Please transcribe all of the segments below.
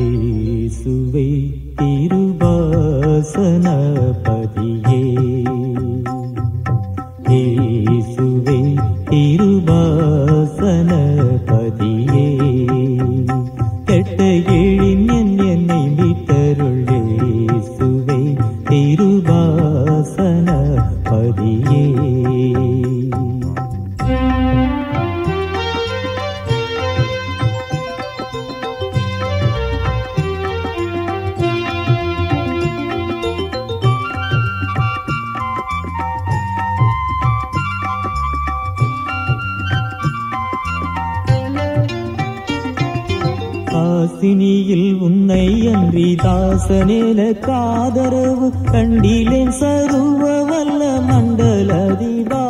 இயேசுவே திருவாசனபதியே இயேசுவே திருவாசனபதியே கெட்ட எழிஞன் என்னை மீட்டருள் இயேசுவே திருவாசனபதியே காசினியில் உன்னை அன்றி தாசனேல காதரவு கண்டிலேன் சருவ வல்ல மண்டலதிவா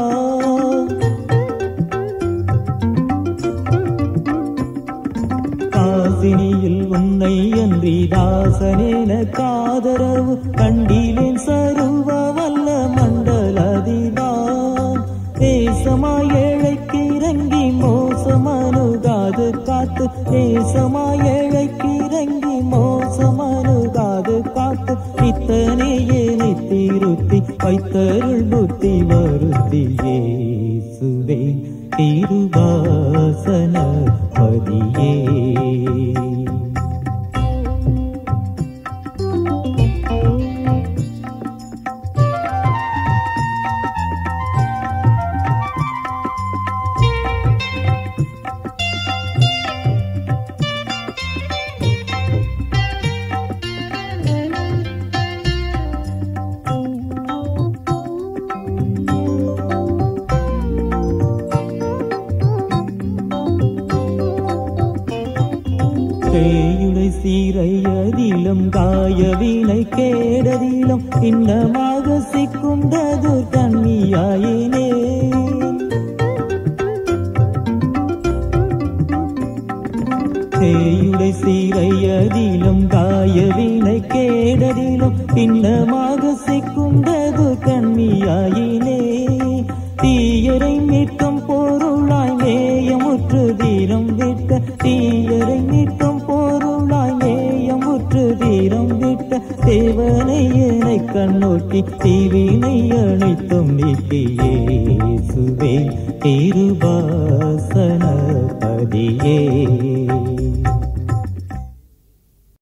காசினியில் உன்னை அன்றி தாசனேன காதரவு கண்டிலேன் சருவ வல்ல மண்டலதிதான் தேசமாய் ஏழைக்கு இறங்கி மோசமனுகாது காத்து தேசமாய் ஏழைக்கு இறங்கி மோசமனுகாது காத்து இத்தனை ஏனை திருத்தி வைத்தருள் புத்தி வருத்தியே சுவே திருவாசன பதியே தேயுடை சீரையதிலும் காயவினை கேடதிலும் இன்னமாக சிக்குண்டது கண்ணியாயினே தேயுடை சீரையதிலும் காயவினை கேடதிலும் இன்னமாக சிக்குண்டது கண்ணியாயினே தீயரை மீட்கும் பொருளாய் நேயமுற்று தீரம் விட்ட தீயரை மீட்கும் பொருளாய் நேயமுற்று தீரம் விட்ட தேவனை என்னை கண்ணோக்கி தீவினை அனைத்தும் நீக்கியே சுவே திருவாசன பதியே